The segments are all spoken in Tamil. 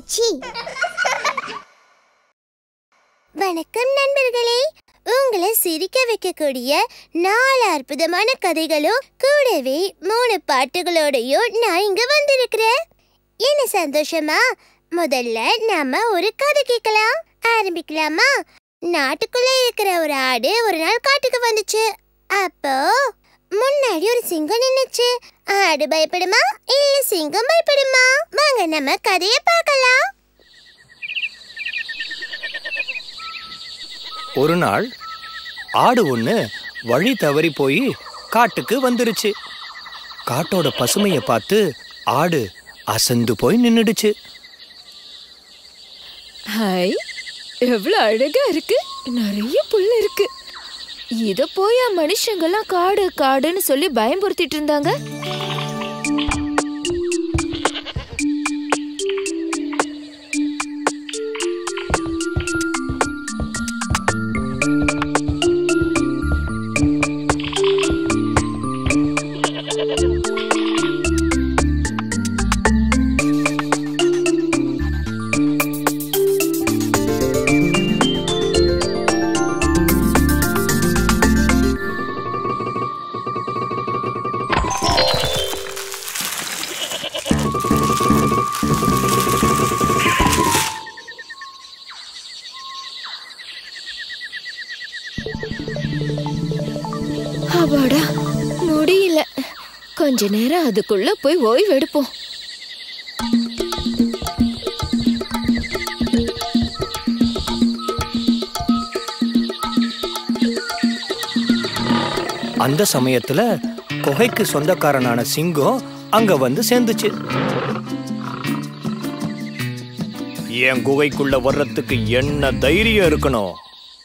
பூச்சி வணக்கம் நண்பர்களே உங்களை சிரிக்க வைக்கக்கூடிய நாலு அற்புதமான கதைகளும் கூடவே மூணு பாட்டுகளோடையும் நான் இங்க வந்திருக்கிறேன் என்ன சந்தோஷமா முதல்ல நாம ஒரு கதை கேட்கலாம் ஆரம்பிக்கலாமா நாட்டுக்குள்ள இருக்கிற ஒரு ஆடு ஒரு நாள் காட்டுக்கு வந்துச்சு அப்போ முன்னாடி ஒரு சிங்கம் நின்னுச்சு ஆடு பயப்படுமா இல்ல சிங்கம் பயப்படுமா வாங்க நம்ம கதைய பார்க்கலாம் ஒரு நாள் ஆடு ஒன்று வழி தவறி போய் காட்டுக்கு வந்துருச்சு காட்டோட பசுமையை பார்த்து ஆடு அசந்து போய் நின்னுடுச்சு ஹாய் எவ்வளவு அழகா இருக்கு நிறைய புல் இருக்கு இத போய் மனுஷங்கெல்லாம் காடு காடுன்னு சொல்லி பயம்புறுத்திட்டு இருந்தாங்க அப்பாடா முடியல கொஞ்ச நேரம் அதுக்குள்ள போய் ஓய்வு எடுப்போம் அந்த சமயத்துல குகைக்கு சொந்தக்காரனான சிங்கம் அங்க வந்து சேர்ந்துச்சு என் குகைக்குள்ள வர்றதுக்கு என்ன தைரியம் இருக்கணும்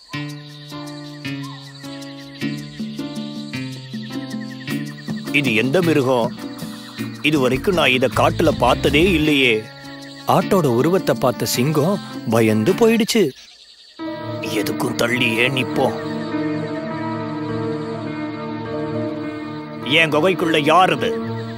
இது எந்த மிருகம் இது வரைக்கும் நான் இத காட்டுல பார்த்ததே இல்லையே ஆட்டோட உருவத்தை பார்த்த சிங்கம் பயந்து போயிடுச்சு எதுக்கும் தள்ளியே நிப்போம் என் குகைக்குள்ள யாருது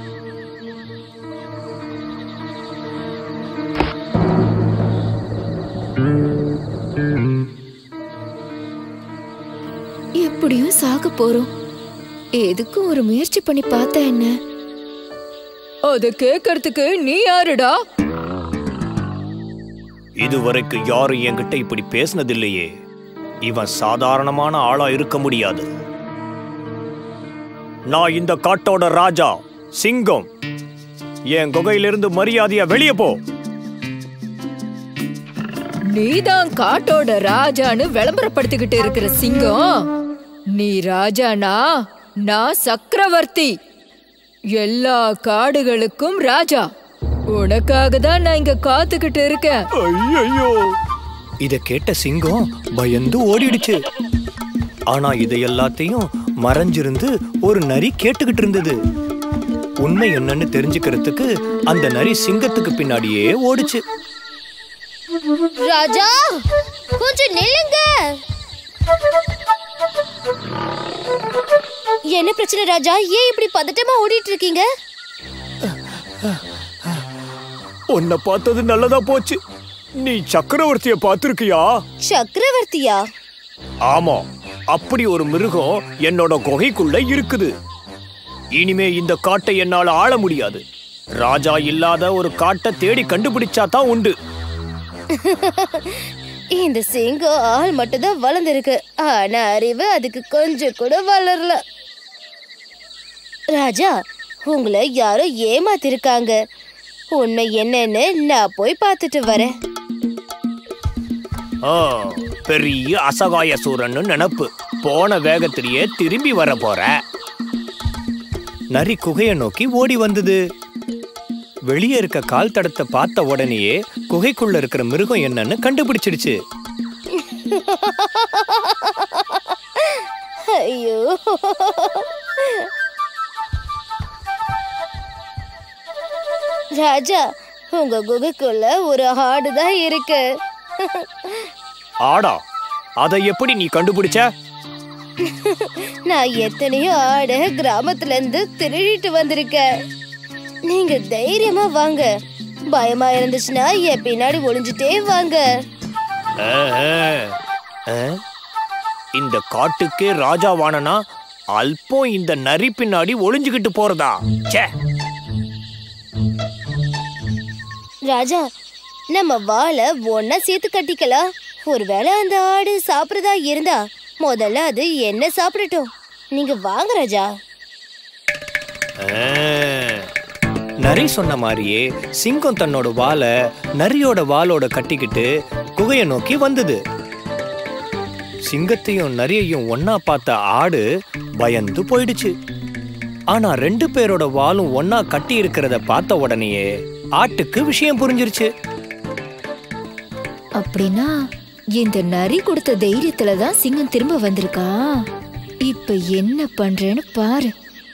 எப்படியும் சாக போறோம் எதுக்கும் ஒரு முயற்சி பண்ணி பார்த்தா என்ன அத கேக்குறதுக்கு நீ யாருடா இதுவரைக்கும் யாரும் என்கிட்ட இப்படி பேசினதில்லையே இவன் சாதாரணமான ஆளா இருக்க முடியாது நான் இந்த காட்டோட ராஜா சிங்கம் என் குகையிலிருந்து மரியாதையா வெளியே போ நீதான் காட்டோட ராஜான்னு விளம்பரப்படுத்திக்கிட்டு இருக்கிற சிங்கம் நீ ராஜானா நான் சக்கரவர்த்தி எல்லா காடுகளுக்கும் ராஜா உனக்காக தான் நான் இங்க காத்துக்கிட்டு இருக்கேன் ஐயோ இத கேட்ட சிங்கம் பயந்து ஓடிடுச்சு ஆனா இதை எல்லாத்தையும் மறைஞ்சிருந்து ஒரு நரி கேட்டுக்கிட்டு இருந்தது உண்மை என்னன்னு தெரிஞ்சுக்கிறதுக்கு அந்த நரி சிங்கத்துக்கு பின்னாடியே ஓடுச்சு ராஜா கொஞ்சம் நில்லுங்க என்ன பிரச்சனை ராஜா ஏன் இப்படி பதட்டமா ஓடிட்டு இருக்கீங்க உன்னை பார்த்தது நல்லதா போச்சு நீ சக்கரவர்த்திய பார்த்திருக்கியா சக்கரவர்த்தியா ஆமா அப்படி ஒரு மிருகம் என்னோட குகைக்குள்ள இருக்குது இனிமே இந்த காட்டை என்னால ஆள முடியாது ராஜா இல்லாத ஒரு காட்டை தேடி கண்டுபிடிச்சா தான் உண்டு இந்த சிங்கம் ஆள் மட்டும் தான் வளர்ந்துருக்கு ஆனா அறிவு அதுக்கு கொஞ்சம் கூட வளரல ராஜா உங்களை யாரோ ஏமாத்திருக்காங்க உண்மை என்னன்னு நான் போய் பார்த்துட்டு வரேன் ஆ, பெரிய அசகாய சூரன்னு நினப்பு போன வேகத்திலேயே திரும்பி வர போற நரி குகையை நோக்கி ஓடி வந்தது வெளியே இருக்க கால் தடத்தை பார்த்த உடனேயே குகைக்குள்ள இருக்கிற மிருகம் என்னன்னு கண்டுபிடிச்சிடுச்சு ஐயோ ராஜா உங்க குகைக்குள்ள ஒரு ஆடு தான் இருக்கு ஆடா அதை எப்படி நீ கண்டுபிடிச்ச நான் எத்தனையோ ஆட கிராமத்துல இருந்து திருடிட்டு வந்திருக்கேன் நீங்க தைரியமா வாங்க பயமா இருந்துச்சுன்னா என் பின்னாடி ஒளிஞ்சுட்டே வாங்க ஆ, இந்த காட்டுக்கே ராஜாவானனா அல்பம் இந்த நரி பின்னாடி ஒளிஞ்சுகிட்டு போறதா ச்சே ராஜா நம்ம வாழை ஒன்னா சேர்த்து கட்டிக்கலாம் ஒருவேளை அந்த ஆடு சாப்பிடுறதா இருந்தா முதல்ல அது என்ன சாப்பிடட்டும் நீங்க வாங்க ராஜா ஆ. நரி சொன்ன மாதிரியே சிங்கம் தன்னோட வாலை நரியோட வாலோட கட்டிக்கிட்டு குகையை நோக்கி வந்தது சிங்கத்தையும் நரியையும் ஒன்னா பார்த்த ஆடு பயந்து போயிடுச்சு ஆனா ரெண்டு பேரோட வாலும் ஒன்னா கட்டி இருக்கிறத பார்த்த உடனேயே ஆட்டுக்கு விஷயம் புரிஞ்சிருச்சு அப்படின்னா இந்த நரி கொடுத்த தைரியத்துல தான் சிங்கம் திரும்ப வந்திருக்கா இப்ப என்ன பண்றேன்னு பாரு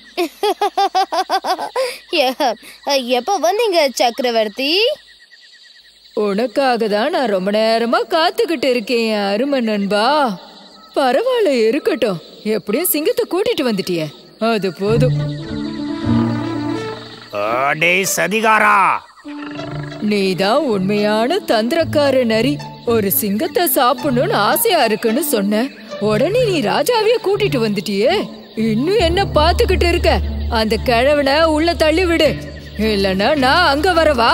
எ- எப்ப வந்தீங்க சக்கரவர்த்தி உனக்காக தான் நான் ரொம்ப நேரமா காத்துக்கிட்டு இருக்கேன் என் அருமை நண்பா பரவாயில்ல இருக்கட்டும் எப்படியும் சிங்கத்தை கூட்டிட்டு வந்துட்டியே அது போதும் அடே சதிகாரா நீதான் உண்மையான தந்திரக்கார நரி ஒரு சிங்கத்தை சாப்பிடணும்னு ஆசையா இருக்குன்னு சொன்ன உடனே நீ ராஜாவையே கூட்டிட்டு வந்துட்டியே இன்னும் என்ன பாத்துக்கிட்டு இருக்க அந்த கிழவனை உள்ள தள்ளி விடு இல்லனா நான் அங்க வரவா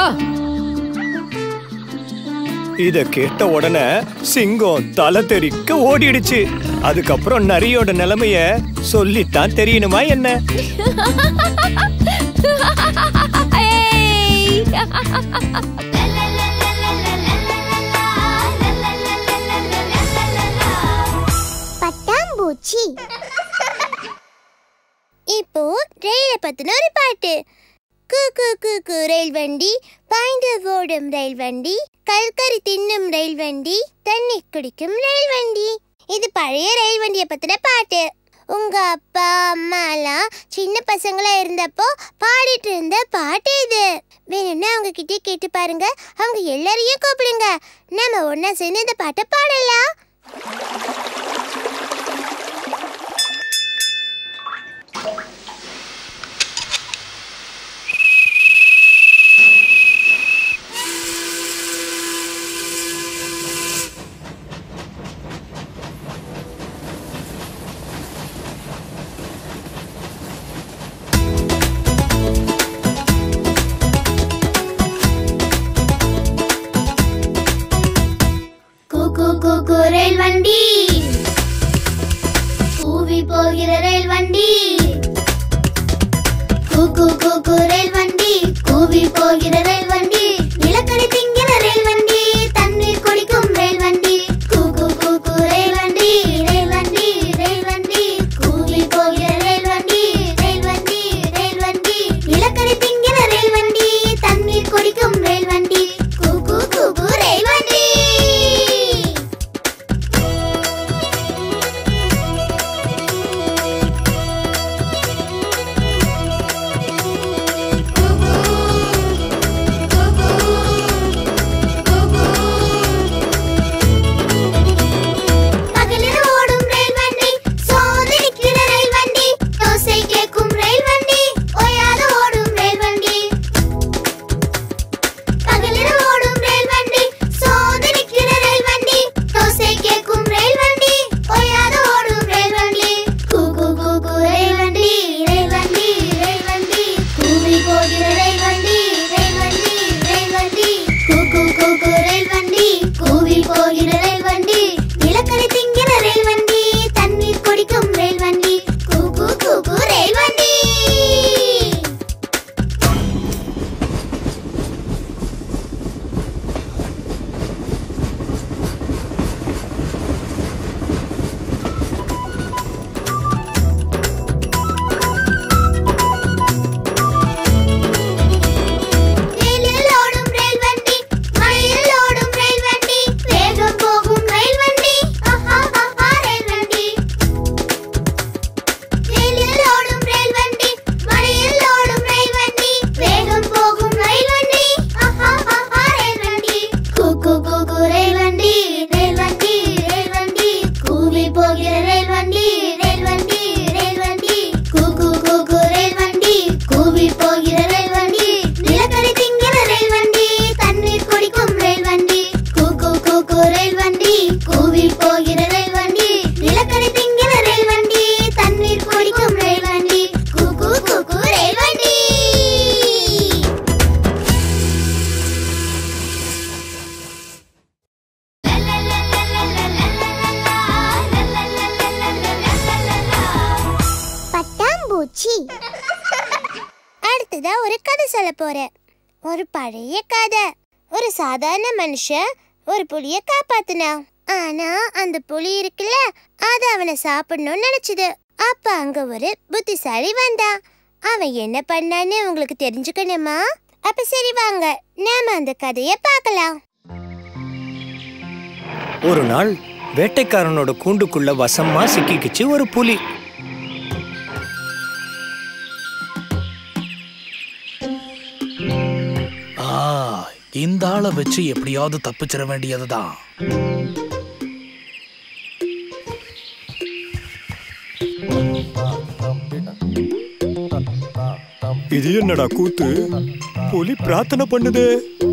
இத கேட்ட உடனே சிங்கம் தலை தெறிக்க ஓடிடுச்சு அதுக்கப்புறம் நரியோட நிலைமைய சொல்லித்தான் தெரியணுமா என்ன பட்டாம்பூச்சி இப்போ ரயிலை பத்தின ஒரு பாட்டு கு கு கு கு ரயில் வண்டி பாய்ந்து ஓடும் ரயில் வண்டி கல்கரி தின்னும் ரயில் வண்டி தண்ணி குடிக்கும் ரயில் வண்டி இது பழைய ரயில் வண்டியை பத்தின பாட்டு உங்க அப்பா அம்மா எல்லாம் சின்ன பசங்களா இருந்தப்போ பாடிட்டு இருந்த பாட்டு இது வேணும்னா அவங்க கிட்டே கேட்டு பாருங்க அவங்க எல்லாரையும் கூப்பிடுங்க நம்ம ஒண்ணா சேர்ந்து இந்த பாட்டை பாடலாம் கூக்கு கூக்கு ரயில் வண்டி கூவி போகிற ரயில் வண்டி கூக்கு கூக்கு ரயில் வண்டி கூவி போகிற ரயில் வண்டி நிலக்கடை திங்கிற ரயில் வண்டி தண்ணீர் குடிக்கும் ரயில் வண்டி கூக்கு கூக்கு ரயில் வண்டி ரயில் வண்டி ரயில் வண்டி கூவி போகிற ரயில் வண்டி ரயில் வண்டி ரயில் வண்டி நிலக்கடை திங்கிற ரயில் வண்டி தண்ணீர் குடிக்கும் ரயில் வண்டி கூக்கு கூக்கு ரயில் வண்டி கூக்கு ஒரு கதை சொல்ல போறேன் ஒரு பழைய கதை ஒரு சாதாரண மனுஷன் ஒரு புலிய காப்பாத்துனான் ஆனா அந்த புலி இருக்குல்ல அது அவனை சாப்பிடணும்னு நினைச்சது அப்ப அங்க ஒரு புத்திசாலி வந்தான் அவன் என்ன பண்ணான்னு உங்களுக்கு தெரிஞ்சுக்கணுமா அப்ப சரி வாங்க நாம அந்த கதைய பார்க்கலாம் ஒரு நாள் வேட்டைக்காரனோட கூண்டுக்குள்ள வசமா சிக்கிக்கிச்சு ஒரு புலி ஆ இந்த ஆளை வச்சு எப்படியாவது தப்பிச்சிட வேண்டியதுதான் இது என்னடா கூத்து புலி பிரார்த்தனை பண்ணுதே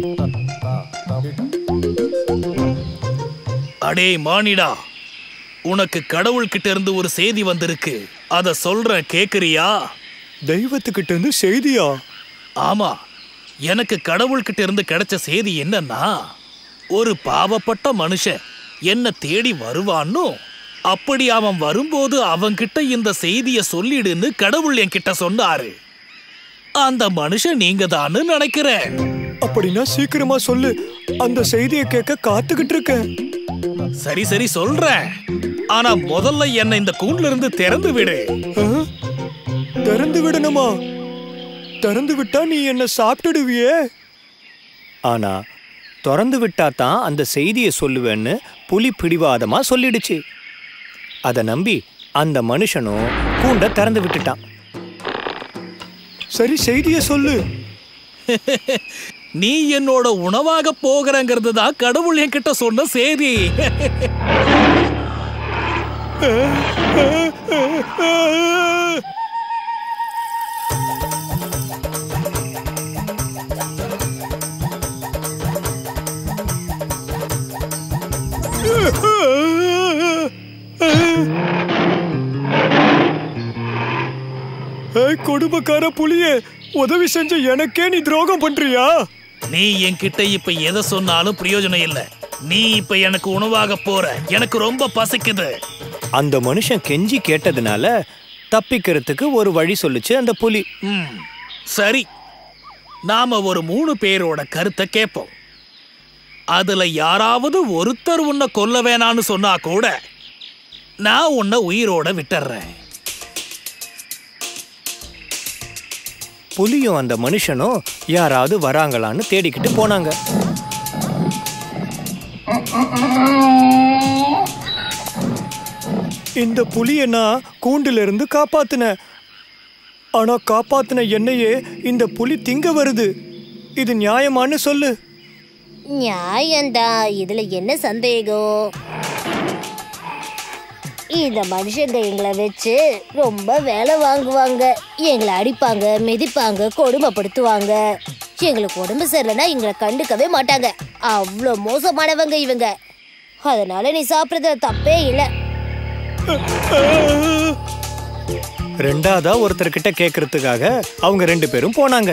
அடே மானிடா உனக்கு கடவுள்கிட்ட இருந்து ஒரு செய்தி வந்திருக்கு அத சொல்றேன் கேக்குறியா தெய்வத்துக்கிட்ட இருந்து செய்தியா ஆமா எனக்கு கடவுள்கிட்ட இருந்து கிடைச்ச செய்தி என்னன்னா ஒரு பாவப்பட்ட மனுஷன் என்ன தேடி வருவான்னு அப்படி அவன் வரும்போது அவன்கிட்ட இந்த செய்திய சொல்லிடுன்னு கடவுள் என்கிட்ட சொன்னாரு அந்த மனுஷன் நீங்க தான்னு நினைக்கிறேன் அப்படின்னா சீக்கிரமா சொல்லு அந்த செய்தியை கேட்க காத்துக்கிட்டு இருக்கேன் சரி சரி சொல்றேன் ஆனா முதல்ல என்ன இந்த கூண்டுல இருந்து திறந்து விடு ஆ? திறந்து விடணுமா திறந்து விட்டா நீ என்ன சாப்பிட்டுடுவியே ஆனா திறந்து விட்டா தான் அந்த செய்தியை சொல்லுவேன்னு புலி பிடிவாதமா சொல்லிடுச்சு அதை நம்பி அந்த மனுஷனும் கூண்டை திறந்து விட்டுட்டான் சரி செய்தியை சொல்லு நீ என்னோட உணவாக போகிறங்கிறது தான் கடவுள் என்கிட்ட சொன்ன செய்தி ஏய், கொடுமைக்கார புலியே உதவி செஞ்ச எனக்கே நீ துரோகம் பண்றியா நீ என்கிட்ட இப்ப எதை சொன்னாலும் பிரயோஜனம் இல்ல நீ இப்ப எனக்கு உணவாக போற எனக்கு ரொம்ப பசிக்குது அந்த மனுஷன் கெஞ்சி கேட்டதுனால தப்பிக்கிறதுக்கு ஒரு வழி சொல்லுச்சு அந்த புலி ம், சரி நாம ஒரு மூணு பேரோட கருத்தை கேட்போம் அதுல யாராவது ஒருத்தர் உன்னை கொல்ல வேணான்னு சொன்னா கூட நான் உன்னை உயிரோட விட்டுறேன் புலியும் அந்த மனுஷனும் யாராவது வராங்களான்னு தேடிக்கிட்டு போனாங்க இந்த புலியை நான் கூண்டுல இருந்து காப்பாத்தினேன் ஆனா காப்பாத்தின என்னையே இந்த புலி திங்க வருது இது நியாயமான்னு சொல்லு நியாயம்தான் இதுல என்ன சந்தேகம் இந்த மனுஷங்க எங்களை வச்சு ரொம்ப வேலை வாங்குவாங்க எங்களை அடிப்பாங்க மிதிப்பாங்க கொடுமைப்படுத்துவாங்க எங்களுக்கு உடம்பு சரியில்லைன்னா எங்களை கண்டுக்கவே மாட்டாங்க அவ்வளோ மோசமானவங்க இவங்க அதனால நீ சாப்பிட்றதுல தப்பே இல்லை ரெண்டாவதா ஒருத்தர்கிட்ட கேட்கறதுக்காக அவங்க ரெண்டு பேரும் போனாங்க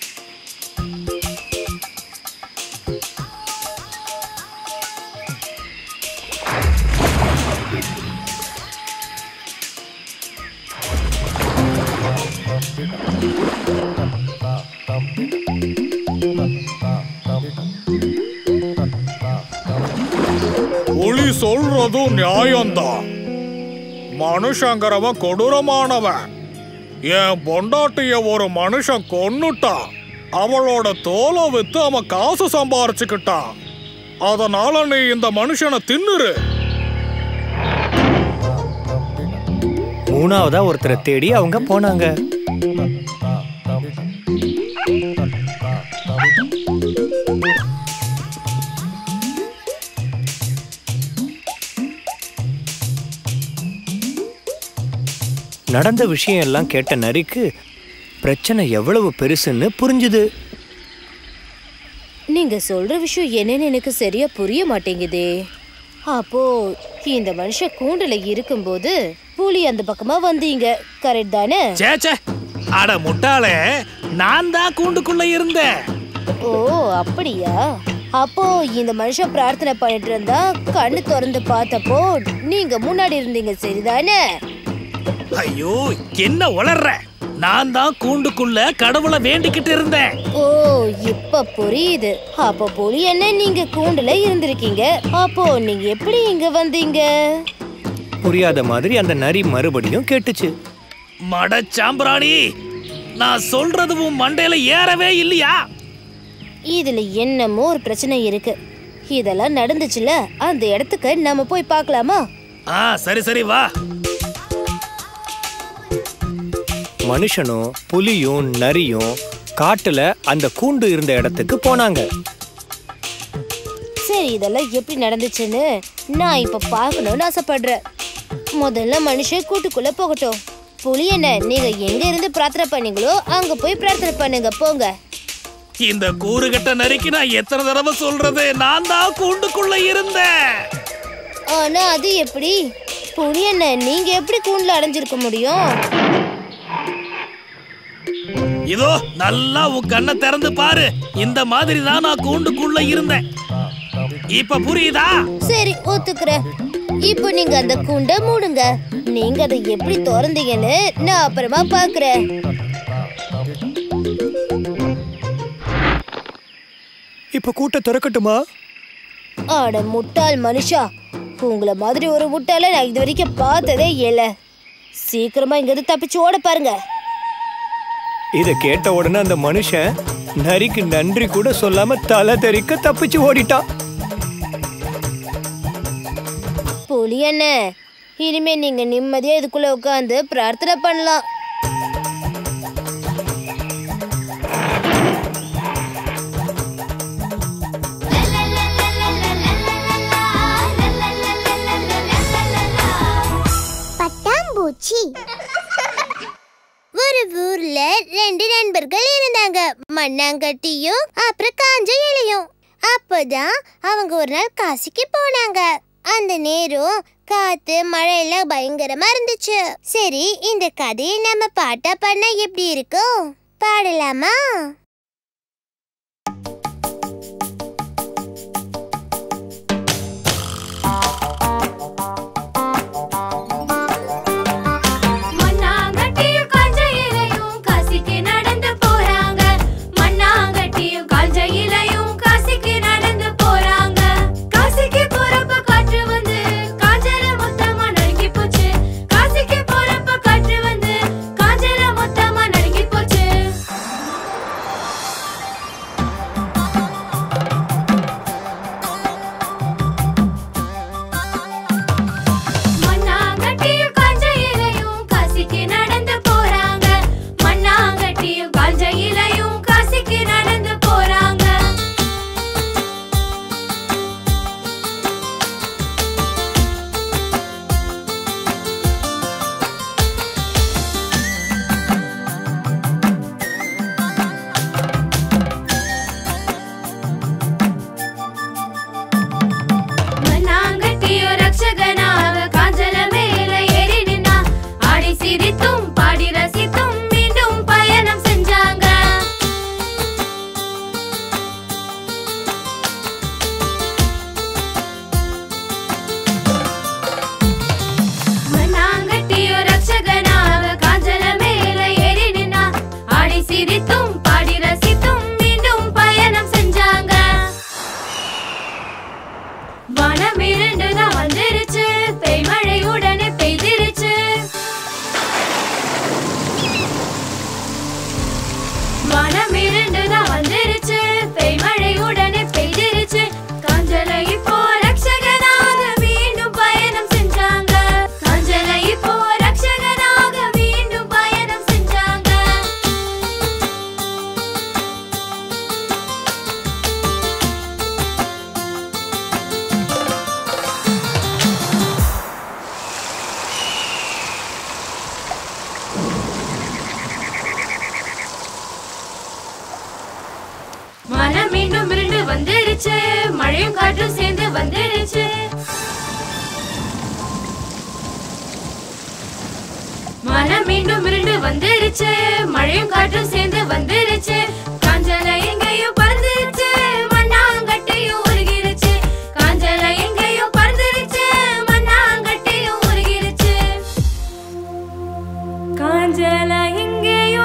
புலி சொல்றதும் நியாயம்தான் மனுஷங்கிறவன் கொடூரமானவன் என் பொண்டாட்டிய ஒரு மனுஷன் கொன்னுட்டான் அவளோட தோலை வித்து அவன் காசு சம்பாரிச்சுக்கிட்டான் அதனால நீ இந்த மனுஷனை தின்னுரு மூணாவதா ஒருத்தரை தேடி அவங்க போனாங்க நடந்த விஷயம் எல்லாம் கேட்ட நரிக்கு பிரச்சனை எவ்வளவு பெருசுன்னு புரிஞ்சுது நீங்க சொல்ற விஷயம் என்னன்னு எனக்கு சரியா புரிய மாட்டேங்குதே அப்போ இந்த மனுஷன் கூண்டுல இருக்கும்போது புலி அந்த பக்கமா வந்தீங்க கரெக்ட் தானே சேச்சே அட முட்டாளே நான் தான் கூண்டுக்குள்ள இருந்தேன் ஓ அப்படியா அப்போ இந்த மனுஷன் பிரார்த்தனை பண்ணிட்டு இருந்தா கண்ணு திறந்து பார்த்தப்போ நீங்க முன்னாடி இருந்தீங்க சரிதானே ஐயோ என்ன உளர்ற நான் தான் கூண்டுக்குள்ள கடவுளை வேண்டிக்கிட்டு இருந்தேன் ஓ இப்ப புரியுது அப்ப புலி என்ன நீங்க கூண்டுல இருந்திருக்கீங்க அப்போ நீங்க எப்படி இங்க வந்தீங்க புரியாத மாதிரி அந்த நரி மறுபடியும் கேட்டுச்சு மட சாம்பிராணி நான் சொல்றது உன் மண்டையில ஏறவே இல்லையா இதுல என்னமோ ஒரு பிரச்சனை இருக்கு இதெல்லாம் நடந்துச்சுல அந்த இடத்துக்கு நம்ம போய் பார்க்கலாமா ஆ சரி சரி வா மனுஷனும் புலியும் நரியும் காட்டுல அந்த கூண்டு இருந்த இடத்துக்கு போனாங்க சரி இதெல்லாம் எப்படி நடந்துச்சுன்னு நான் இப்ப பார்க்கணும்னு ஆசைப்படுறேன் முதல்ல மனுஷன் கூட்டுக்குள்ள போகட்டும் புலி என்ன நீங்க எங்க இருந்து பிரார்த்தனை பண்ணீங்களோ அங்க போய் பிரார்த்தனை பண்ணுங்க போங்க இந்த கூறுகட்ட நரிக்கு நான் எத்தனை தடவை சொல்றது நான் தான் கூண்டுக்குள்ள இருந்தேன் ஆனா அது எப்படி புலி என்ன நீங்க எப்படி கூண்டுல அடைஞ்சிருக்க முடியும் இதோ நல்லா உன் கண்ணை திறந்து பாரு இந்த மாதிரி தான் நான் கூண்டுக்குள்ள இருந்தேன் இப்ப புரியுதா சரி ஒத்துக்கிறேன் இப்போ நீங்க அந்த கூண்டை மூடுங்க நீங்க அதை எப்படி திறந்தீங்கன்னு நான் அப்புறமா பாக்குறேன் இப்ப கூட்ட திறக்கட்டுமா ஆட முட்டாள் மனுஷா உங்கள மாதிரி ஒரு முட்டாளை நான் இது வரைக்கும் பார்த்ததே இல்ல சீக்கிரமா இங்க இருந்து தப்பிச்சு ஓட பாருங்க இத கேட்ட உடனே அந்த மனுஷன் நரிக்கு நன்றி கூட சொல்லாம தலை தெறிக்க தப்பிச்சு ஓடிட்டான் புலி என்ன இனிமே நீங்க நிம்மதியா இதுக்குள்ள உட்காந்து பிரார்த்தனை பண்ணலாம் பட்டாம்பூச்சி ஒரு ஊர்ல ரெண்டு நண்பர்கள் இருந்தாங்க மண்ணாங்கட்டியும் அப்புறம் காஞ்ச இலையும் அப்போதான் அவங்க ஒரு நாள் காசிக்கு போனாங்க அந்த நேரம் காத்து மழை எல்லாம் பயங்கரமா இருந்துச்சு சரி இந்த கதையை நம்ம பாட்டா பண்ணா எப்படி இருக்கும் பாடலாமா மண்ணாங்கட்டியும் காஞ்ச இலையும் காசிக்கு நடந்து போறாங்க மண்ணாங்கட்டியும் காஞ்ச இலையும் காசிக்கு நடந்து போறாங்க காசிக்கு போறப்ப காற்று வந்து காஞ்சல மொத்தமா நறுங்கி போச்சு காசிக்கு போறப்ப காற்று வந்து காஞ்சல மொத்தமா நறுங்கி போச்சு மண்ணாங்கட்டியும் காஞ்ச இலையும் காசிக்கு நடந்து போறாங்க மண்ணாங்கட்டியும் காஞ்ச இலையும் காசிக்கு நடந்து போறாங்க மண்ணாங்கட்டியோ ரட்சகனாக காஞ்சல மேல ஏறி நின்னா ஆடி சிரித்தும் பாடி ரசித்தும் மீண்டும் பயணம் செஞ்சாங்க மண்ணாங்கட்டியோ ரட்சகனாக காஞ்சல மேல ஏறி நின்னா ஆடி சிரித்தும் பாடி ரசித்தும் மீண்டும் பயணம் செஞ்சாங்க வானம் இருண்டுதான் வந்துருச்சு பெய்மழை உடனே பெய்திருச்சு வானம் இருண்டுதான் வந்துருச்சு பெய்மழை உடனே பெய்திருச்சு காஞ்சலை இப்போ ரட்சகனாக மீண்டும் பயணம் செஞ்சாங்க காஞ்சலை இப்போ ரட்சகனாக மீண்டும் பயணம் செஞ்சாங்க மனம் மீண்டும் இருண்டு வந்துருச்சு மழையும் காற்றும் சேர்ந்து வந்துருச்சு மனம் மீண்டும் இருண்டு வந்துருச்சு மழையும் காற்றும் சேர்ந்து வந்துருச்சு காஞ்சல எங்கேயோ பறந்துருச்சு மண்ணாங்கட்டையும் உருகிருச்சு காஞ்சல எங்கேயோ பறந்துருச்சு மண்ணாங்கட்டையும் உருகிருச்சு காஞ்சல எங்கேயோ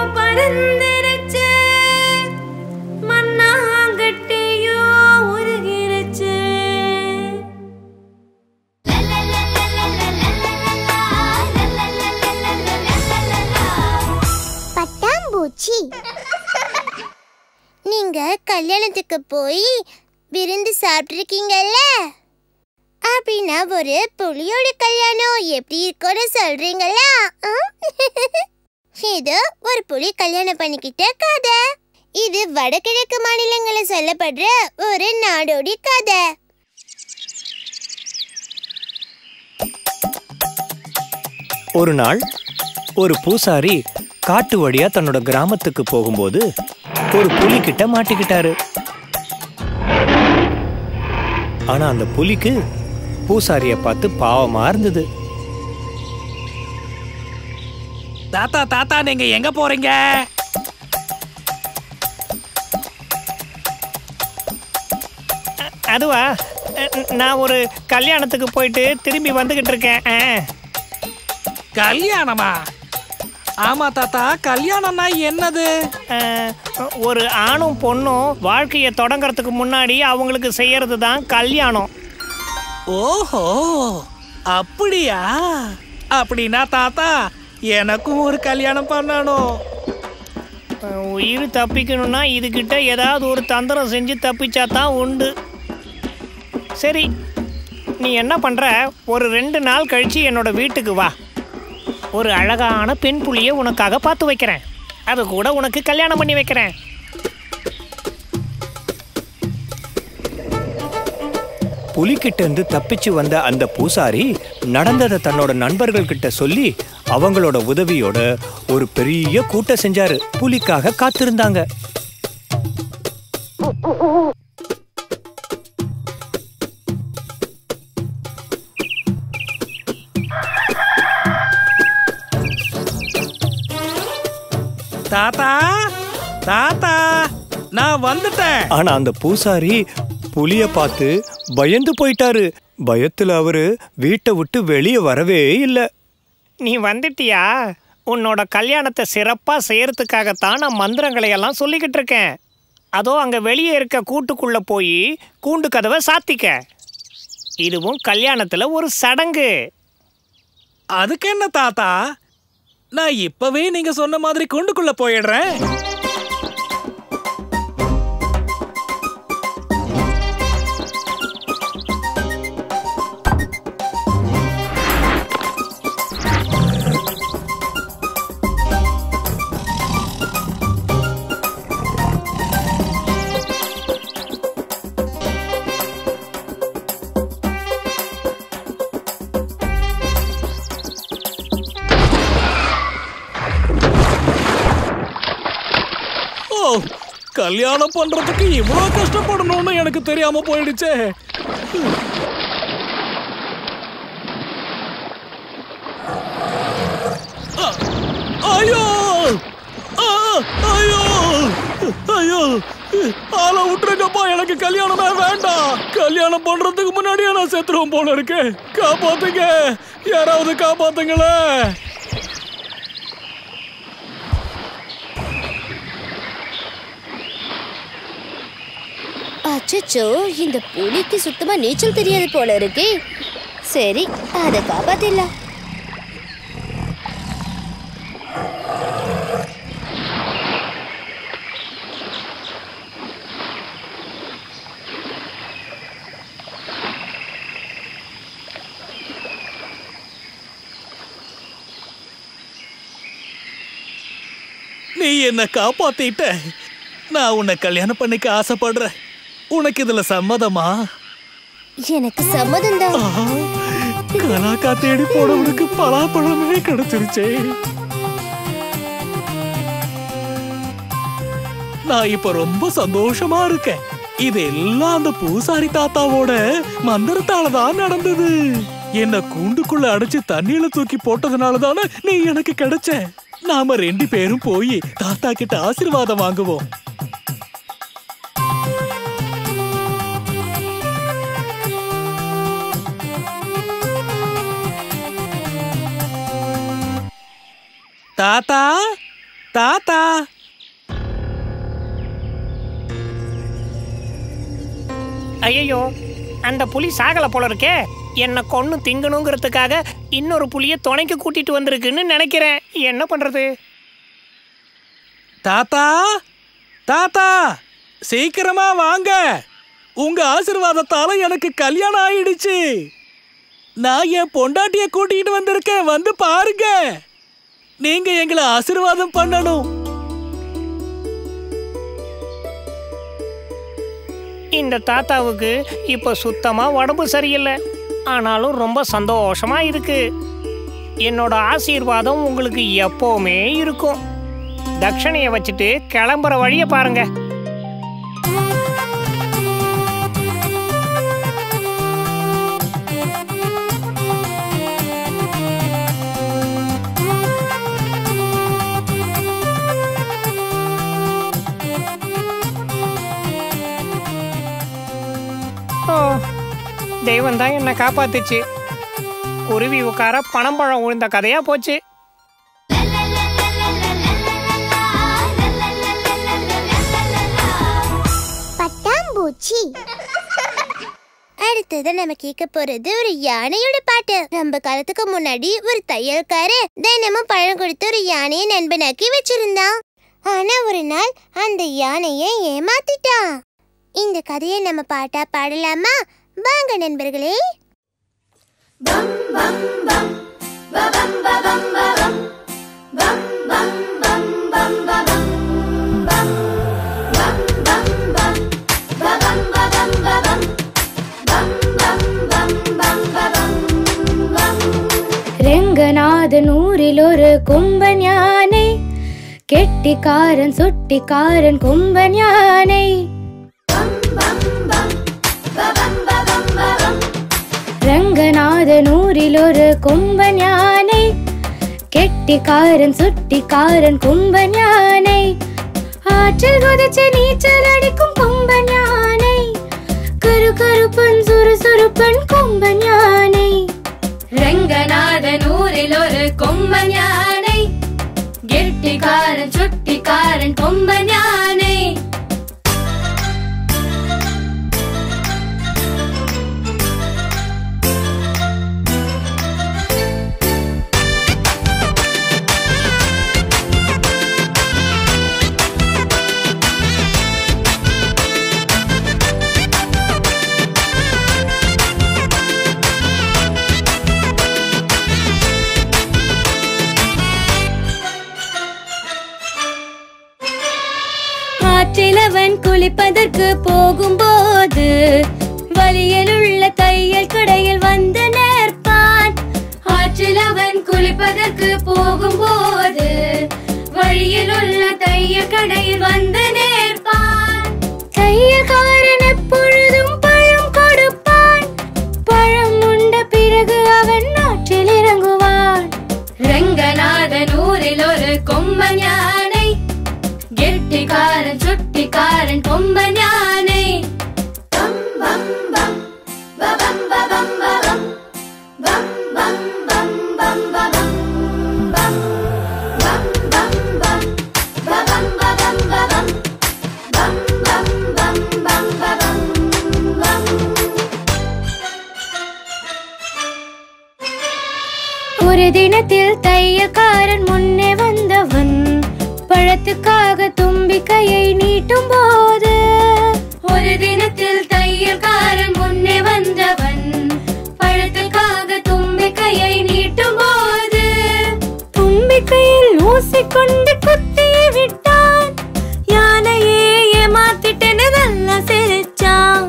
வீட்டுக்கு போய் விருந்து சாப்பிட்ருக்கீங்கல்ல அப்படின்னா ஒரு புலியோட கல்யாணம் எப்படி இருக்கும்னு சொல்றீங்களா ஆ? இது ஒரு புலி கல்யாணம் பண்ணிக்கிட்ட கதை இது வடகிழக்கு மாநிலங்களில் சொல்லப்படுற ஒரு நாடோடி கதை ஒரு நாள் ஒரு பூசாரி காட்டு வழியா தன்னோட கிராமத்துக்கு போகும்போது ஒரு புலி கிட்ட மாட்டிக்கிட்டாரு ஆனா அந்த புலிக்கு பூசாரிய பார்த்து பாவமா இருந்தது தாத்தா தாத்தா நீங்க எங்க போறீங்க அதுவா அஹ், நான் ஒரு கல்யாணத்துக்கு போயிட்டு திரும்பி வந்துகிட்டு இருக்கேன் அஹ். கல்யாணமா ஆமா தாத்தா கல்யாணம்னா என்னது அஹ், ஒரு ஆணும் பொண்ணும் வாழ்க்கையை தொடங்கறதுக்கு முன்னாடி அவங்களுக்கு செய்யறது தான் கல்யாணம் ஓஹோ அப்படியா அப்படின்னா தாத்தா எனக்கும் ஒரு கல்யாணம் பண்ணணும் அஹ், உயிர் தப்பிக்கணும்னா இதுகிட்ட ஏதாவது ஒரு தந்திரம் செஞ்சு தப்பிச்சா தான் உண்டு சரி நீ என்ன பண்ற ஒரு ரெண்டு நாள் கழிச்சு என்னோட வீட்டுக்கு வா ஒரு அழகான பெண் புலியை உனக்காக பார்த்து வைக்கிறேன் அது கூட உனக்கு கல்யாணம் பண்ணி வைக்கிறேன் புலிகிட்ட இருந்து தப்பிச்சு வந்த அந்த பூசாரி நடந்ததை தன்னோட நண்பர்கள் கிட்ட சொல்லி அவங்களோட உதவியோட ஒரு பெரிய கூட்டம் செஞ்சாரு புலிக்காக காத்திருந்தாங்க தாத்தா தாத்தா நான் வந்துட்டேன் ஆனா அந்த பூசாரி புலிய பார்த்து பயந்து போயிட்டாரு பயத்துல அவரு வீட்டை விட்டு வெளியே வரவே இல்லை நீ வந்துட்டியா உன்னோட கல்யாணத்தை சிறப்பாக செய்யறதுக்காகத்தான் நான் மந்திரங்களை எல்லாம் சொல்லிக்கிட்டு இருக்கேன் அதோ அங்கே வெளியே இருக்க கூட்டுக்குள்ளே போய் கூண்டு கதவை சாத்திக்க இதுவும் கல்யாணத்தில் ஒரு சடங்கு அதுக்கு என்ன தாத்தா நான் இப்பவே நீங்க சொன்ன மாதிரி கொண்டுக்குள்ள போயிடுறேன் ஓ கல்யாணம் பண்றதுக்கு இவ்வளவு கஷ்டப்படணும்னு எனக்கு தெரியாம போயிடுச்சே அ, ஐயோ ஆ, ஐயோ ஐயோ ஆளை விட்டுருங்கப்பா எனக்கு கல்யாணமே வேண்டாம் கல்யாணம் பண்றதுக்கு முன்னாடியே நான் செத்துருவோம் போல இருக்கு காப்பாத்துங்க யாராவது காப்பாத்துங்களேன் அச்சச்சோ இந்த புலிக்கு சுத்தமா நீச்சல் தெரியாது போல இருக்கே சரி அதை காப்பாத்திடலாம் நீ என்ன காப்பாத்திட்ட நான் உன்னை கல்யாணம் பண்ணிக்க ஆசைப்படுறேன் உனக்கு இதுல சம்மதமா எனக்கு சம்மதம் தான் ஆஹா, கலாக்கா தேடி போனவனுக்கு பலாப்பழமே கிடைச்சிருச்சே நான் இப்ப ரொம்ப சந்தோஷமா இருக்கேன் இது எல்லாம் அந்த பூசாரி தாத்தாவோட மந்திரத்தால தான் நடந்தது என்ன கூண்டுக்குள்ள அடைச்சு தண்ணியில தூக்கி போட்டதுனால தானே நீ எனக்கு கிடைச்ச நாம ரெண்டு பேரும் போய் தாத்தா கிட்ட ஆசீர்வாதம் வாங்குவோம் தாத்தா தாத்தா ஐயோ அந்த புலி சாகலை போல இருக்கே என்னை கொன்று திங்கணுங்கிறதுக்காக இன்னொரு புலியை துணைக்கு கூட்டிட்டு வந்திருக்குன்னு நினைக்கிறேன் என்ன பண்றது தாத்தா தாத்தா சீக்கிரமா வாங்க உங்க ஆசீர்வாதத்தால எனக்கு கல்யாணம் ஆயிடுச்சு நான் என் பொண்டாட்டிய கூட்டிட்டு வந்திருக்கேன் வந்து பாருங்க நீங்க எங்களை ஆசீர்வாதம் பண்ணணும் இந்த தாத்தாவுக்கு இப்போ சுத்தமா உடம்பு சரியில்லை ஆனாலும் ரொம்ப சந்தோஷமா இருக்கு என்னோட ஆசீர்வாதம் உங்களுக்கு எப்பவுமே இருக்கும் தட்சணையை வச்சுட்டு கிளம்புற வழியை பாருங்க ஓ தெய்வம் தான் என்னை காப்பாத்துச்சு குருவி உட்கார பணம்பழம் விழுந்த கதையா போச்சு பட்டாம்பூச்சி அடுத்தது நம்ம கேட்க போறது ஒரு யானையோட பாட்டு ரொம்ப காலத்துக்கு முன்னாடி ஒரு தையல்காரு தினமும் பழம் கொடுத்து ஒரு யானையை நண்பனாக்கி வச்சிருந்தான் ஆனா ஒரு நாள் அந்த யானையை ஏமாத்திட்டான் இந்த கதையை நம்ம பாட்டா பாடலாமா வாங்க நண்பர்களே രംഗനാഥൻ ഊരിലൊരു കുമ്പൻ യാனை കെട്ടിക്കാരൻ സുട്ടിക്കാരൻ കുമ്പൻ യാனை രംഗനാഥൻ ഊരിലൊരു കുമ്പൻ യാனை കെട്ടിക്കാരൻ സുട്ടിക്കാരൻ കുമ്പൻ യാனை ആற்றிൽ കുതിച്ച് നീച്ചൽ അടിക്കും കൊമ്പൻ യാனை കരു കറുപ്പൻ സുറുസുറുപ്പൻ കൊമ്പൻ യാனை രംഗനാഥൻ ഊരിൽ ഒരു കൊമ്പൻ യാனை ഗെട്ടിക്കാരൻ ചുട്ടിക്കാരൻ കൊമ്പൻ യാனை ஆற்றிலவன் குளிப்பதற்கு போகும்போது வழியிலுள்ள தையல் கடையில் வந்து நேர்ப்பான் ஆற்றில் அவன் குளிப்பதற்கு போகும்போது வழியிலுள்ள தையல் கடையில் வந்து நேர்ப்பான் தையல்காரன் எப்பொழுதும் பழம் கொடுப்பான் பழம் உண்ட பிறகு அவன் ஆற்றில் இறங்குவான் ரங்கநாதன் ஊரில் ஒரு கொம்பன் யானை கெட்டிக்காரன் சுட்டிக்காரன் கொம்பன் யானை ஒரு தினத்தில் தையக்காரன் முன்னே வந்தவன் பழத்துக்காக தும்பிக்கையை நீட்டும் போது ஒரு தினத்தில் தையல்காரன் முன்னே வந்தவன் பழத்துக்காக தும்பிக்கையை நீட்டும் போது தும்பிக்கையில் ஊசி கொண்டு குத்தியை விட்டான் யானையே ஏமாத்திட்டேன்னு நல்லா சிரிச்சான்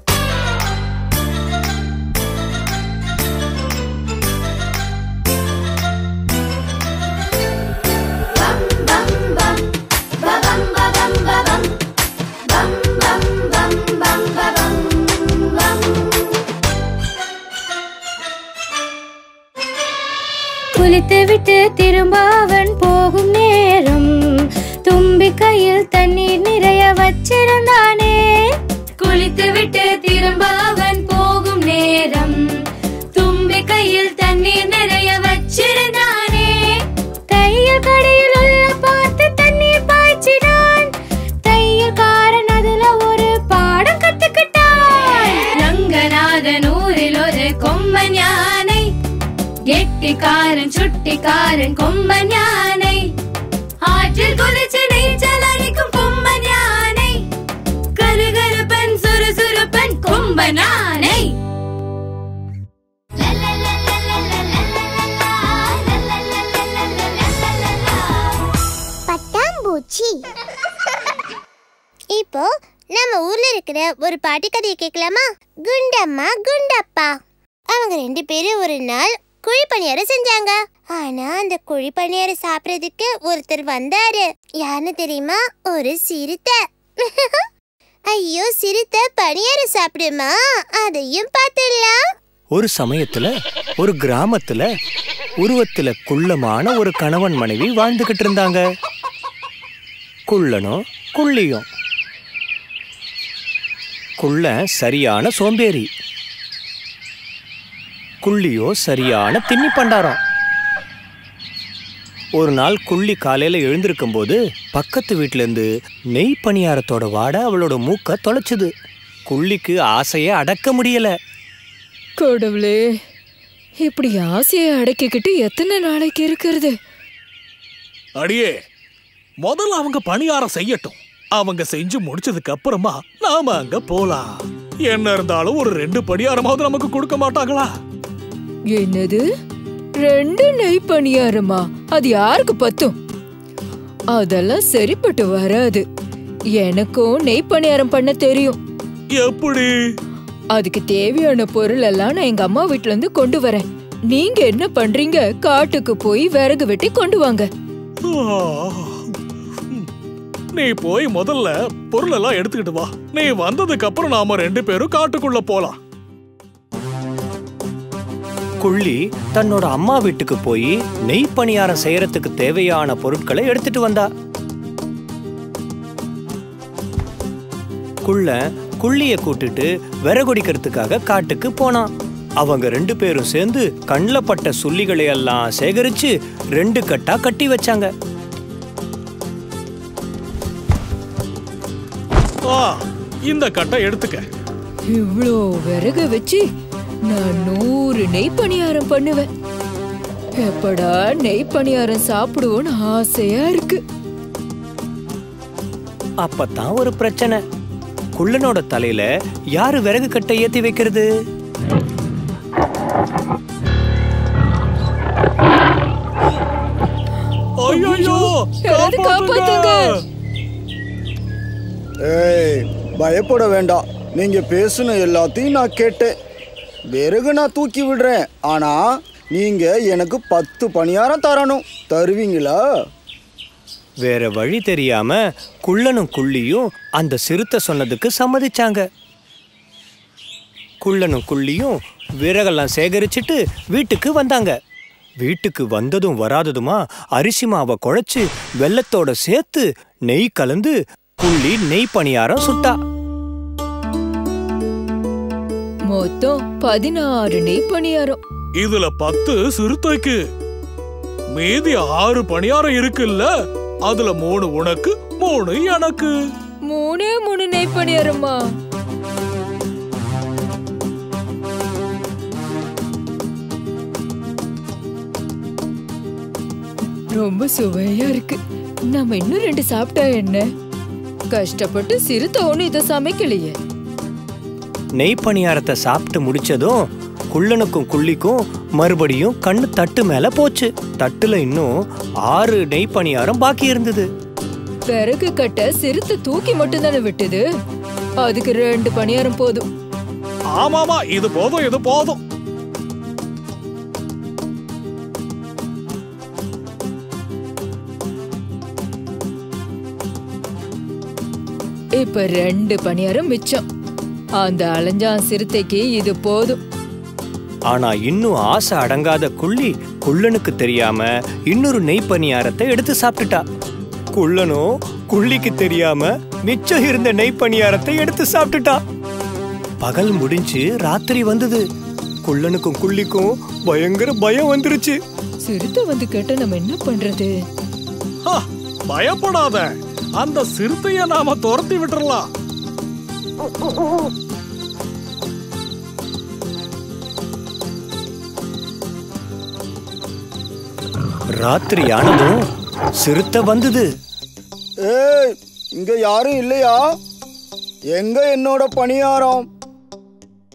குளித்து விட்டு திரும்ப அவன் போகும் நேரம் தும்பி கையில் தண்ணீர் நிறைய வச்சிருந்தானே குளித்து விட்டு திரும்ப அவன் போகும் நேரம் தும்பி கையில் தண்ணீர் நிறைய வச்சிருந்தானே தையல் கடையில் உள்ள பார்த்து தண்ணீர் பாய்ச்சினான் தையல்காரன் அதுல ஒரு பாடம் கத்துக்கிட்டான் ரங்கநாதன் ஊரில் ஒரு கொம்பன் யானை கெட்டிக்காரன் சுட்டிக்காரன் கொம்பன் யானை ஆற்றில் குதிச்சு நீச்சல் அடிக்கும் கொம்பன் யானை நானை பட்டாம்பூச்சி இப்போ நம்ம ஊர்ல இருக்கிற ஒரு பாட்டி கதையை கேட்கலாமா குண்டம்மா குண்டப்பா அவங்க ரெண்டு பேரும் ஒரு நாள் குழி பணியாரம் செஞ்சாங்க ஆனா அந்த குழி பணியாரம் சாப்பிடறதுக்கு ஒருத்தர் வந்தாரு யாருன்னு தெரியுமா ஒரு சிறுத்தை ஐயோ சிறுத்தை பணியாரம் சாப்பிடுமா அதையும் பார்த்துடலாம் ஒரு சமயத்துல ஒரு கிராமத்துல உருவத்துல குள்ளமான ஒரு கணவன் மனைவி வாழ்ந்துகிட்டு இருந்தாங்க குள்ளனும் குள்ளியும் குள்ளன் சரியான சோம்பேறி குள்ளியோ சரியான தின்னி பண்டாரம் ஒரு நாள் குள்ளி காலையில எழுந்திருக்கும் போது பக்கத்து வீட்ல இருந்து நெய் பணியாரத்தோட வாடை அவளோட மூக்க தொலைச்சுது குள்ளிக்கு ஆசைய அடக்க முடியல கடவுளே இப்படி ஆசையை அடக்கிக்கிட்டு எத்தனை நாளைக்கு இருக்கிறது அடியே முதல்ல அவங்க பணியாரம் செய்யட்டும் அவங்க செஞ்சு முடிச்சதுக்கு அப்புறமா நாம அங்க போலாம் என்ன இருந்தாலும் ஒரு ரெண்டு பணியாரமாவது நமக்கு கொடுக்க மாட்டாங்களா என்னது ரெண்டு நெய் பணியாரமா அது யாருக்கு பத்தும் அதெல்லாம் சரிப்பட்டு வராது எனக்கும் நெய் பணியாரம் பண்ண தெரியும் எப்படி அதுக்கு தேவையான பொருள் எல்லாம் நான் எங்க அம்மா வீட்ல இருந்து கொண்டு வரேன் நீங்க என்ன பண்றீங்க காட்டுக்கு போய் விறகு வெட்டி கொண்டு வாங்க ஆ. நீ போய் முதல்ல பொருள் எல்லாம் எடுத்துக்கிட்டு வா நீ வந்ததுக்கு அப்புறம் நாம ரெண்டு பேரும் காட்டுக்குள்ள போலாம் குள்ளி தன்னோட அம்மா வீட்டுக்கு போய் நெய் பணியாரம் செய்யறதுக்கு தேவையான பொருட்களை எடுத்துட்டு வந்தா குள்ள குள்ளிய கூட்டிட்டு விறகுடிக்கிறதுக்காக காட்டுக்கு போனான் அவங்க ரெண்டு பேரும் சேர்ந்து கண்ணில் பட்ட சுள்ளிகளை எல்லாம் சேகரிச்சு ரெண்டு கட்டா கட்டி வச்சாங்க ஆ இந்த கட்டை எடுத்துக்க இவ்ளோ விறகு வச்சு நான் நூறு நெய் பணியாரம் பண்ணுவேன் எப்படா நெய் பணியாரம் சாப்பிடுவோன்னு ஆசையா இருக்கு அப்பதான் ஒரு பிரச்சனை குள்ளனோட தலையில யாரு விறகு கட்டை ஏத்தி வைக்கிறது ஐயோ யாராவது காப்பாத்துங்க. ஏய் பயப்பட வேண்டாம் நீங்க பேசுன எல்லாத்தையும் நான் கேட்டேன் விறகு நான் தூக்கி விடுறேன் ஆனா நீங்க எனக்கு பத்து பணியாரம் தரணும் தருவீங்களா வேற வழி தெரியாம குள்ளனும் குள்ளியும் அந்த சிறுத்தை சொன்னதுக்கு சம்மதிச்சாங்க குள்ளனும் குள்ளியும் விறகெல்லாம் சேகரிச்சுட்டு வீட்டுக்கு வந்தாங்க வீட்டுக்கு வந்ததும் வராததுமா அரிசி மாவை குழைச்சு வெள்ளத்தோட சேர்த்து நெய் கலந்து குள்ளி நெய் பணியாரம் சுட்டா மொத்தம் பதினாறு நெய் பணியாரம் இதுல பத்து சிறுத்தைக்கு மீதி ஆறு பணியாரம் இருக்குல்ல அதுல மூணு உனக்கு மூணு எனக்கு மூணே மூணு நெய் பணியாரமா ரொம்ப சுவையா இருக்கு நாம இன்னும் ரெண்டு சாப்பிட்டா என்ன கஷ்டப்பட்டு சிறுத்தை ஒண்ணு இதை சமைக்கலையே நெய் பணியாரத்தை சாப்பிட்டு முடிச்சதும் குள்ளனுக்கும் குள்ளிக்கும் மறுபடியும் கண்ணு தட்டு மேல போச்சு தட்டுல இன்னும் ஆறு நெய் பணியாரம் பாக்கி இருந்தது விறகு கட்ட சிறுத்தை தூக்கி மட்டும் தானே விட்டது அதுக்கு ரெண்டு பணியாரம் போதும் ஆமாமா இது போதும் இது போதும் இப்ப ரெண்டு பணியாரம் மிச்சம் அந்த அலைஞ்சான் சிறுத்தைக்கு இது போதும் ஆனா இன்னும் ஆசை அடங்காத குள்ளி குள்ளனுக்கு தெரியாம இன்னொரு நெய் பணியாரத்தை எடுத்து சாப்பிட்டுட்டா குள்ளனும் குள்ளிக்கு தெரியாம மிச்சம் இருந்த நெய் பணியாரத்தை எடுத்து சாப்பிட்டுட்டா பகல் முடிஞ்சு ராத்திரி வந்தது குள்ளனுக்கும் குள்ளிக்கும் பயங்கர பயம் வந்துருச்சு சிறுத்தை வந்து கேட்டா நம்ம என்ன பண்றது ஹா, பயப்படாத அந்த சிறுத்தைய நாம துரத்தி விட்டுறலாம் ராத்திரி ஆனதும் சிறுத்தை வந்தது ஏய் இங்க யாரும் இல்லையா எங்க என்னோட பணியாரம்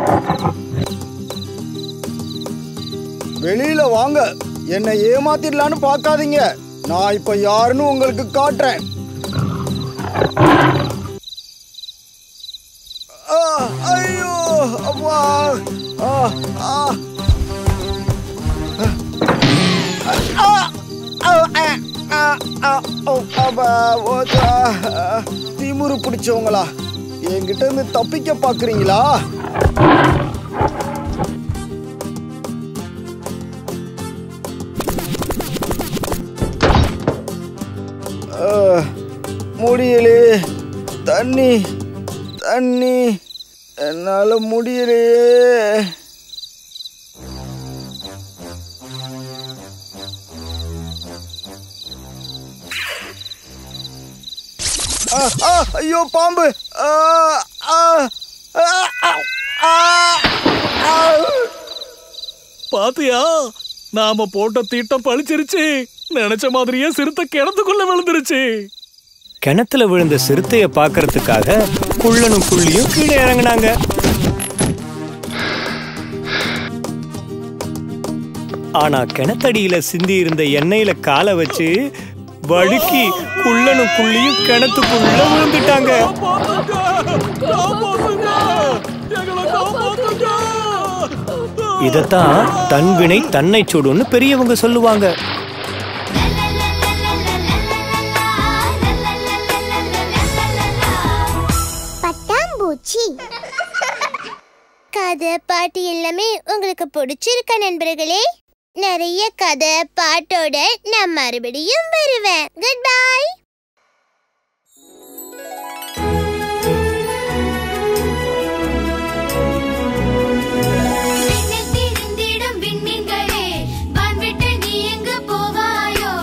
வெளியில வாங்க என்னை ஏமாத்திடலான்னு பார்க்காதீங்க நான் இப்ப யாருன்னு உங்களுக்கு காட்டுறேன் ஆ, ஐயோ அப்பா ஆ, ஆ. ஆ, ஆ, ஆ, ஆ, ஆ, ஓ, அப்பா, ஓ, ஆ, திமிரு பிடிச்சவங்களா என்கிட்ட இருந்து தப்பிக்க பாக்குறீங்களா ஆ, முடியலையே தண்ணி தண்ணி என்னால முடியலையே ஆ, ஆ, ஐயோ பாம்பு ஆ, ஆ, ஆ, ஆ, ஆ, ஆ. பாத்தியா நாம போட்ட திட்டம் பழிச்சிருச்சு நினைச்ச மாதிரியே சிறுத்தை கிணத்துக்குள்ள விழுந்துருச்சு கிணத்துல விழுந்த சிறுத்தைய பார்க்கறதுக்காக குள்ளனும் குள்ளியும் கீழே இறங்குனாங்க ஆனா கிணத்தடியில சிந்தி இருந்த எண்ணெயில காலை வச்சு வழுக்கி குள்ளனும் குள்ளியும் கிணத்துக்குள்ள விழுந்துட்டாங்க இதத்தான் தன்வினை தன்னை சுடுன்னு பெரியவங்க சொல்லுவாங்க பட்டாம்பூச்சி கதை பாட்டு எல்லாமே உங்களுக்கு பிடிச்சிருக்க நண்பர்களே நிறைய கதை பாட்டோட நான் மறுபடியும் வருவேன் குட் பை விண்ணில் திரிந்திடும் விண்மீன்களே, வான்விட்டு நீ எங்கு போவாயோ?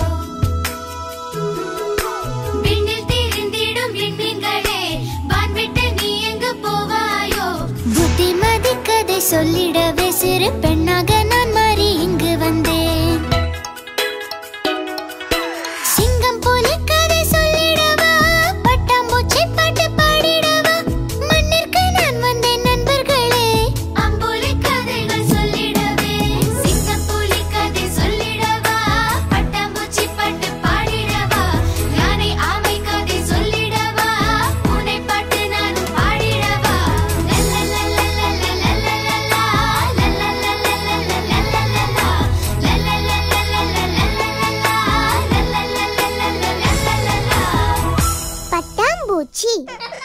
விண்ணில் திரிந்திடும் விண்மீன்களே, வான்விட்டு நீ எங்கு போவாயோ? புத்திமதி கதை சொல்லிடவே சிறு பெண்ணாக நான் மாறி இங்கு வந்தேன் சிங்கம் போல கதை சொல்லிடவா பட்டாம்பூச்சி பாட்டு பாடிடவா மண்ணிற்கு நான் வந்தேன் நண்பர்களே அம்புலி கதைகள் சொல்லிடவே, சிங்கம் புலி கதை சொல்லிடவா, பட்டாம்பூச்சி பாட்டு பாடிடவா, யானை ஆமை கதை சொல்லிடவா, பூனை பாட்டு நானும் பாடிடவா. லல்லலல்லலல்லலல்லலல்லா, லல்லலல்லலல்லலல்லல்லா, லல்லலல்லலல்லலல்லா, லல்லலல்லலல்லலல்லா. பட்டாம்பூச்சி